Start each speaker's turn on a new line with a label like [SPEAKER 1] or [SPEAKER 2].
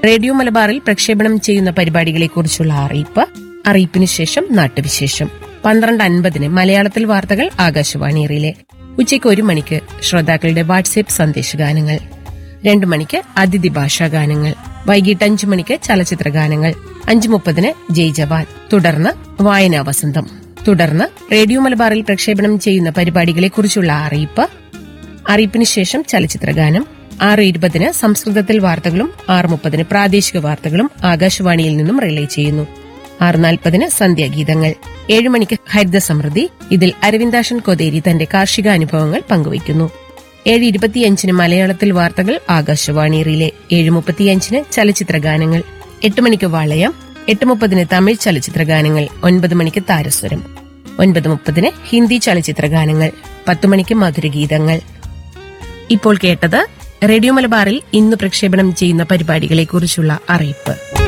[SPEAKER 1] radio മലബാറിൽ പ്രക്ഷേപണം ചെയ്യുന്ന പരിപാടികളെക്കുറിച്ചുള്ള അറിയിപ്പ് അറിയിപ്പിന് ശേഷം നാട്ടുവിശേഷം പന്ത്രണ്ട് അൻപതിന് മലയാളത്തിൽ വാർത്തകൾ ആകാശവാണിയിലെ ഉച്ചയ്ക്ക് ഒരു മണിക്ക് ശ്രോതാക്കളുടെ വാട്സ്ആപ്പ് സന്ദേശഗാനങ്ങൾ രണ്ടു മണിക്ക് അതിഥി ഭാഷാ ഗാനങ്ങൾ വൈകിട്ട് അഞ്ചു മണിക്ക് ചലച്ചിത്ര ഗാനങ്ങൾ അഞ്ചു മുപ്പതിന് ജയ് ജവാൻ തുടർന്ന് വായനാ വസന്തം തുടർന്ന് റേഡിയോ മലബാറിൽ പ്രക്ഷേപണം ചെയ്യുന്ന പരിപാടികളെക്കുറിച്ചുള്ള അറിയിപ്പ് അറിയിപ്പിന് ശേഷം ചലച്ചിത്ര ഗാനം ആറ് ഇരുപതിന് സംസ്കൃതത്തിൽ വാർത്തകളും ആറ് മുപ്പതിന് പ്രാദേശിക വാർത്തകളും ആകാശവാണിയിൽ നിന്നും റിലേ ചെയ്യുന്നു ആറ് നാൽപ്പതിന് സന്ധ്യാഗീതങ്ങൾ ഏഴ് മണിക്ക് ഹരിത സമൃദ്ധി ഇതിൽ അരവിന്ദാഷൻ കൊതേരി തന്റെ കാർഷിക അനുഭവങ്ങൾ പങ്കുവയ്ക്കുന്നു ഏഴ് ഇരുപത്തിയഞ്ചിന് മലയാളത്തിൽ വാർത്തകൾ ആകാശവാണി റിലേ ഏഴ് മുപ്പത്തിയഞ്ചിന് ചലച്ചിത്ര ഗാനങ്ങൾ എട്ട് മണിക്ക് വളയം എട്ട് മുപ്പതിന് തമിഴ് ചലച്ചിത്ര ഗാനങ്ങൾ ഒൻപത് മണിക്ക് താരസ്വരം ഒൻപത് മുപ്പതിന് ഹിന്ദി ചലച്ചിത്ര ഗാനങ്ങൾ പത്ത് മണിക്ക് മധുരഗീതങ്ങൾ ഇപ്പോൾ കേട്ടത് റേഡിയോ മലബാറിൽ ഇന്ന് പ്രക്ഷേപണം ചെയ്യുന്ന പരിപാടികളെക്കുറിച്ചുള്ള അറിയിപ്പ്